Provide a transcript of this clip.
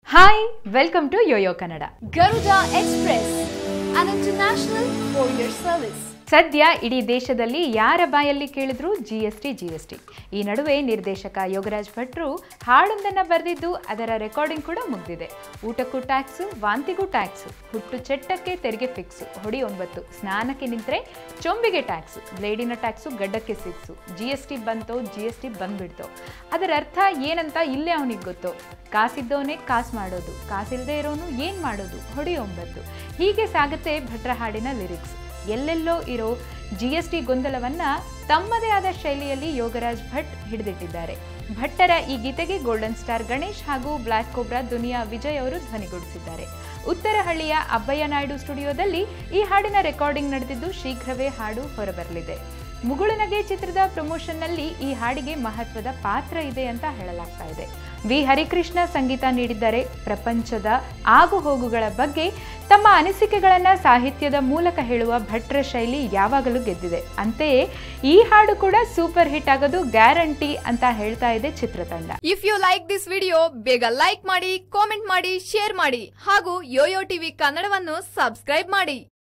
Hi welcome to Yoyo Kannada Garuda Express, an international courier service. ಸದ್ಯ ಇಡೀ ದೇಶದಲ್ಲಿ ಯಾರ ಬಾಯಲ್ಲಿ ಕೇಳಿದ್ರು G S T G S T ಈ ನಡುವೆ ನಿರ್ದೇಶಕ ಯೋಗರಾಜ್ ಭಟ್ರು ಹಾಡೊಂದನ್ನು ಬರೆದಿದ್ದು ಅದರ ರೆಕಾರ್ಡಿಂಗ್ ಕೂಡ ಮುಗಿದಿದೆ ಊಟಕ್ಕೂ ಟ್ಯಾಕ್ಸು ವಾಂತಿಗೂ ಟ್ಯಾಕ್ಸು ಹುಟ್ಟು ಚೆಟ್ಟಕ್ಕೆ ತೆರಿಗೆ ಫಿಕ್ಸು ಹೊಡಿ ಒಂಬತ್ತು ಸ್ನಾನಕ್ಕೆ ನಿಂತರೆ ಚೊಂಬಿಗೆ ಟ್ಯಾಕ್ಸು ಬ್ಲೇಡಿನ ಟ್ಯಾಕ್ಸು ಗಡ್ಡಕ್ಕೆ ಸಿಕ್ಸು ಜಿ ಎಸ್ ಟಿ ಬಂತೋ ಜಿ ಎಸ್ ಟಿ ಬಂದ್ಬಿಡ್ತೋ ಅದರ ಅರ್ಥ ಏನಂತ ಇಲ್ಲೇ ಅವನಿಗೆ ಗೊತ್ತು ಕಾಸಿದ್ದವನೇ ಕಾಸು ಮಾಡೋದು ಕಾಸಿಲ್ಲದೆ ಇರೋನು ಏನು ಮಾಡೋದು ಹೊಡಿ ಒಂಬತ್ತು ಹೀಗೆ ಸಾಗುತ್ತೆ ಭಟ್ರ ಹಾಡಿನ ಲಿರಿಕ್ಸ್ ಎಲ್ಲೆಲ್ಲೋ ಇರೋ ಜಿ ಎಸ್ ಟಿ ಗೊಂದಲವನ್ನ ತಮ್ಮದೇ ಆದ ಶೈಲಿಯಲ್ಲಿ ಯೋಗರಾಜ್ ಭಟ್ ಹಿಡಿದಿಟ್ಟಿದ್ದಾರೆ ಭಟ್ಟರ ಈ ಗೀತೆಗೆ ಗೋಲ್ಡನ್ ಸ್ಟಾರ್ ಗಣೇಶ್ ಹಾಗೂ ಬ್ಲ್ಯಾಕ್ ಕೋಬ್ರಾ ದುನಿಯಾ ವಿಜಯ್ ಅವರು ಧ್ವನಿಗೂಡಿಸಿದ್ದಾರೆ ಉತ್ತರಹಳ್ಳಿಯ ಅಬ್ಬಯ್ಯ ನಾಯ್ಡು ಸ್ಟುಡಿಯೋದಲ್ಲಿ ಈ ಹಾಡಿನ ರೆಕಾರ್ಡಿಂಗ್ ನಡೆದಿದ್ದು ಶೀಘ್ರವೇ ಹಾಡು ಹೊರಬರಲಿದೆ ಮುಗುಳುನಗೆ ಚಿತ್ರದ ಪ್ರಮೋಷನ್ನಲ್ಲಿ ಈ ಹಾಡಿಗೆ ಮಹತ್ವದ ಪಾತ್ರ ಇದೆ ಅಂತ ಹೇಳಲಾಗ್ತಾ ಇದೆ ವಿ ಹರಿಕೃಷ್ಣ ಸಂಗೀತ ನೀಡಿದ್ದಾರೆ ಪ್ರಪಂಚದ ಆಗು ಹೋಗುಗಳ ಬಗ್ಗೆ ತಮ್ಮ ಅನಿಸಿಕೆಗಳನ್ನು ಸಾಹಿತ್ಯದ ಮೂಲಕ ಹೇಳುವ ಭಟ್ರ ಶೈಲಿ ಯಾವಾಗಲೂ ಗೆದ್ದಿದೆ ಅಂತೆಯೇ ಈ ಹಾಡು ಕೂಡ ಸೂಪರ್ ಹಿಟ್ ಆಗೋದು ಗ್ಯಾರಂಟಿ ಅಂತ ಹೇಳ್ತಾ ಇದೆ ಚಿತ್ರತಂಡ If you like this video, ಬೇಗ ಲೈಕ್ ಮಾಡಿ ಕಾಮೆಂಟ್ ಮಾಡಿ ಶೇರ್ ಮಾಡಿ ಹಾಗೂ ಯೋಯೋ ಟಿವಿ ಕನ್ನಡವನ್ನು ಸಬ್ಸ್ಕ್ರೈಬ್ ಮಾಡಿ